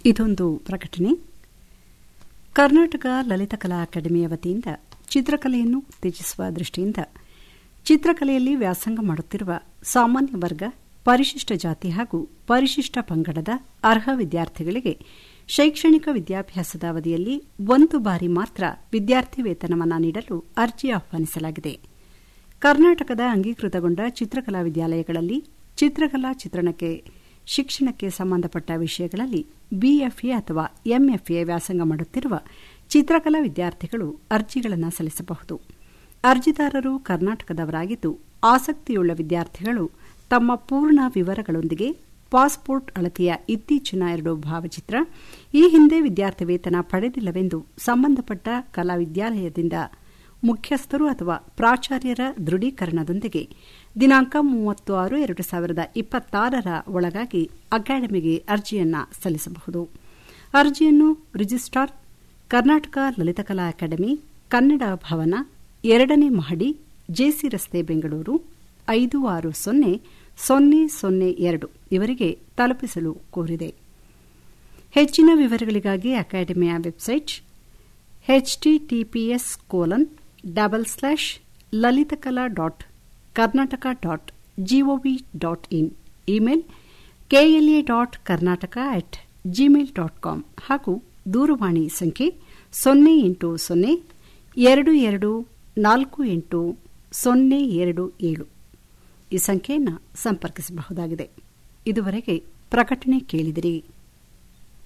ಇದೊಂದು ಪ್ರಕಟಣೆ ಕರ್ನಾಟಕ ಲಲಿತಕಲಾ ಅಕಾಡೆಮಿಯ ವತಿಯಿಂದ ಚಿತ್ರಕಲೆಯನ್ನು ಉತ್ತೇಜಿಸುವ ದೃಷ್ಟಿಯಿಂದ ಚಿತ್ರಕಲೆಯಲ್ಲಿ ವ್ಯಾಸಂಗ ಮಾಡುತ್ತಿರುವ ಸಾಮಾನ್ಯ ವರ್ಗ ಪರಿಶಿಷ್ಟ ಜಾತಿ ಹಾಗೂ ಪರಿಶಿಷ್ಟ ಪಂಗಡದ ಅರ್ಹ ವಿದ್ಯಾರ್ಥಿಗಳಿಗೆ ಶೈಕ್ಷಣಿಕ ವಿದ್ಯಾಭ್ಯಾಸದ ಅವಧಿಯಲ್ಲಿ ಒಂದು ಬಾರಿ ಮಾತ್ರ ವಿದ್ಯಾರ್ಥಿ ವೇತನವನ್ನು ನೀಡಲು ಅರ್ಜಿ ಆಹ್ವಾನಿಸಲಾಗಿದೆ ಕರ್ನಾಟಕದ ಅಂಗೀಕೃತಗೊಂಡ ಚಿತ್ರಕಲಾ ವಿದ್ಯಾಲಯಗಳಲ್ಲಿ ಚಿತ್ರಕಲಾ ಚಿತ್ರಣಕ್ಕೆ ಶಿಕ್ಷಣಕ್ಕೆ ಸಂಬಂಧಪಟ್ಟ ವಿಷಯಗಳಲ್ಲಿ ಬಿಎಫ್ಎ ಅಥವಾ ಎಂಎಫ್ಎ ವ್ಯಾಸಂಗ ಮಾಡುತ್ತಿರುವ ಚಿತ್ರಕಲಾ ವಿದ್ಯಾರ್ಥಿಗಳು ಅರ್ಜಿಗಳನ್ನು ಸಲ್ಲಿಸಬಹುದು ಅರ್ಜಿದಾರರು ಕರ್ನಾಟಕದವರಾಗಿದ್ದು ಆಸಕ್ತಿಯುಳ್ಳ ವಿದ್ಯಾರ್ಥಿಗಳು ತಮ್ಮ ಪೂರ್ಣ ವಿವರಗಳೊಂದಿಗೆ ಪಾಸ್ಪೋರ್ಟ್ ಅಳತೆಯ ಇತ್ತೀಚಿನ ಎರಡು ಭಾವಚಿತ್ರ ಈ ಹಿಂದೆ ವಿದ್ಯಾರ್ಥಿ ವೇತನ ಪಡೆದಿಲ್ಲವೆಂದು ಸಂಬಂಧಪಟ್ಟ ಕಲಾ ವಿದ್ಯಾಲಯದಿಂದ ಮುಖ್ಯಸ್ಥರು ಅಥವಾ ಪ್ರಾಚಾರ್ಯರ ದೃಢೀಕರಣದೊಂದಿಗೆ ದಿನಾಂಕ ಮೂವತ್ತು ಆರು ಎರಡು ಸಾವಿರದ ಇಪ್ಪತ್ತಾರರ ಒಳಗಾಗಿ ಅಕಾಡೆಮಿಗೆ ಅರ್ಜಿಯನ್ನು ಸಲ್ಲಿಸಬಹುದು ಅರ್ಜಿಯನ್ನು ರಿಜಿಸ್ಟ್ರಾರ್ ಕರ್ನಾಟಕ ಲಲಿತಕಲಾ ಅಕಾಡೆಮಿ ಕನ್ನಡ ಭವನ ಎರಡನೇ ಮಹಡಿ ಜೆಸಿ ರಸ್ತೆ ಬೆಂಗಳೂರು ಐದು ಆರು ಸೊನ್ನೆ ಸೊನ್ನೆ ಸೊನ್ನೆ ಎರಡು ಇವರಿಗೆ ತಲುಪಿಸಲು ಕೋರಿದೆ ಹೆಚ್ಚಿನ ವಿವರಗಳಿಗಾಗಿ ಅಕಾಡೆಮಿಯ website HTTPS colon double slash Lalitakala dot Karnataka dot G O V dot in email K L A dot Karnataka at Gmail dot com ಹಾಗೂ ದೂರವಾಣಿ ಸಂಖ್ಯೆ ಸೊನ್ನೆ ಎಂಟು ಸೊನ್ನೆ ಎರಡು ಎರಡು ನಾಲ್ಕು ಎಂಟು ಸೊನ್ನೆ ಎರಡು ಏಳು ಈ ಸಂಖ್ಯೆಯನ್ನು ಸಂಪರ್ಕಿಸಬಹುದಾಗಿದೆ ಇದುವರೆಗೆ ಪ್ರಕಟಣೆ ಕೇಳಿದಿರಿ